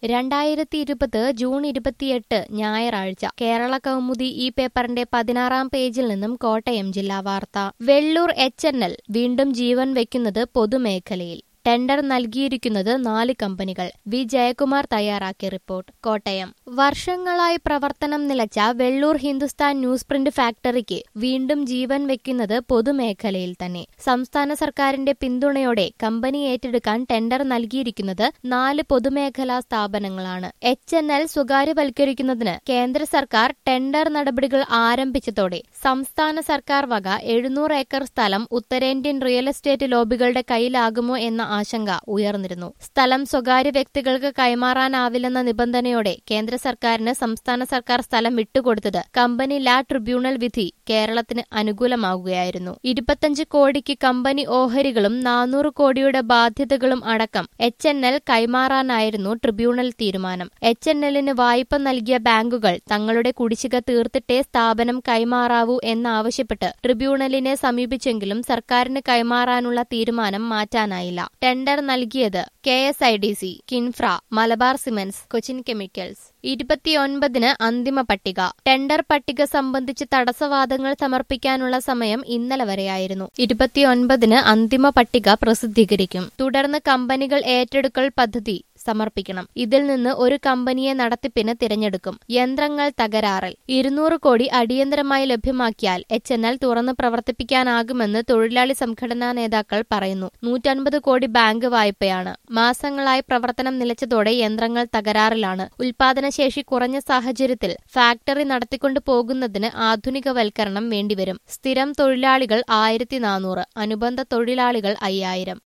രണ്ടായിരത്തി ഇരുപത് ജൂൺ ഇരുപത്തിയെട്ട് ഞായറാഴ്ച കേരള കൗമുദി ഈ പേപ്പറിന്റെ പതിനാറാം പേജിൽ നിന്നും കോട്ടയം ജില്ലാ വാർത്ത വെള്ളൂർ എച്ച് എൻ എൽ വീണ്ടും ജീവൻ വയ്ക്കുന്നത് പൊതുമേഖലയിൽ ടെൻഡർ നൽകിയിരിക്കുന്നത് നാല് കമ്പനികൾ വി ജയകുമാർ തയ്യാറാക്കിയ റിപ്പോർട്ട് കോട്ടയം വർഷങ്ങളായി പ്രവർത്തനം നിലച്ച വെള്ളൂർ ഹിന്ദുസ്ഥാൻ ന്യൂസ് പ്രിന്റ് ഫാക്ടറിക്ക് വീണ്ടും ജീവൻ വെക്കുന്നത് പൊതുമേഖലയിൽ തന്നെ സംസ്ഥാന സർക്കാരിന്റെ പിന്തുണയോടെ കമ്പനി ഏറ്റെടുക്കാൻ ടെൻഡർ നൽകിയിരിക്കുന്നത് നാല് പൊതുമേഖലാ സ്ഥാപനങ്ങളാണ് എച്ച് എൻ എൽ സ്വകാര്യവൽക്കരിക്കുന്നതിന് കേന്ദ്ര സർക്കാർ ടെൻഡർ നടപടികൾ ആരംഭിച്ചതോടെ സംസ്ഥാന സർക്കാർ വക എഴുന്നൂറ് ഏക്കർ സ്ഥലം ഉത്തരേന്ത്യൻ റിയൽ എസ്റ്റേറ്റ് ലോബികളുടെ കയ്യിലാകുമോ എന്ന ആശങ്ക ഉയർന്നിരുന്നു സ്ഥലം സ്വകാര്യ വ്യക്തികൾക്ക് കൈമാറാനാവില്ലെന്ന നിബന്ധനയോടെ കേന്ദ്ര സർക്കാരിന് സംസ്ഥാന സർക്കാർ സ്ഥലം വിട്ടുകൊടുത്തത് കമ്പനി ലാ ട്രിബ്യൂണൽ വിധി കേരളത്തിന് അനുകൂലമാകുകയായിരുന്നു ഇരുപത്തഞ്ച് കോടിക്ക് കമ്പനി ഓഹരികളും നാനൂറ് കോടിയുടെ ബാധ്യതകളും അടക്കം എച്ച് എൻ എൽ കൈമാറാനായിരുന്നു ട്രിബ്യൂണൽ തീരുമാനം എച്ച് എൻ എല്ലിന് വായ്പ നൽകിയ ബാങ്കുകൾ തങ്ങളുടെ കുടിശ്ശിക തീർത്തിട്ടേ സ്ഥാപനം കൈമാറാവൂ എന്നാവശ്യപ്പെട്ട് ട്രിബ്യൂണലിനെ സമീപിച്ചെങ്കിലും സർക്കാരിന് കൈമാറാനുള്ള തീരുമാനം മാറ്റാനായില്ല ടെൻഡർ നൽകിയത് K S I D C Kinfra Malabar cements Cochin chemicals ഇരുപത്തിയൊൻപതിന് അന്തിമ പട്ടിക ടെൻഡർ പട്ടിക സംബന്ധിച്ച് തടസ്സവാദങ്ങൾ സമർപ്പിക്കാനുള്ള സമയം ഇന്നലെ വരെയായിരുന്നു ഇരുപത്തിയൊൻപതിന് അന്തിമ പട്ടിക പ്രസിദ്ധീകരിക്കും തുടർന്ന് കമ്പനികൾ ഏറ്റെടുക്കൽ പദ്ധതി സമർപ്പിക്കണം ഇതിൽ നിന്ന് ഒരു കമ്പനിയെ നടത്തിപ്പിന് തിരഞ്ഞെടുക്കും യന്ത്രങ്ങൾ തകരാറിൽ ഇരുന്നൂറ് കോടി അടിയന്തരമായി ലഭ്യമാക്കിയാൽ എച്ച് എൻ എൽ തുറന്ന് പ്രവർത്തിപ്പിക്കാനാകുമെന്ന് തൊഴിലാളി സംഘടനാ നേതാക്കൾ പറയുന്നു നൂറ്റൻപത് കോടി ബാങ്ക് വായ്പയാണ് മാസങ്ങളായി പ്രവർത്തനം നിലച്ചതോടെ യന്ത്രങ്ങൾ തകരാറിലാണ് ഉൽപാദനശേഷി കുറഞ്ഞ സാഹചര്യത്തിൽ ഫാക്ടറി നടത്തിക്കൊണ്ടു പോകുന്നതിന് ആധുനികവൽക്കരണം വേണ്ടിവരും സ്ഥിരം തൊഴിലാളികൾ ആയിരത്തി നാനൂറ് അനുബന്ധ തൊഴിലാളികൾ അയ്യായിരം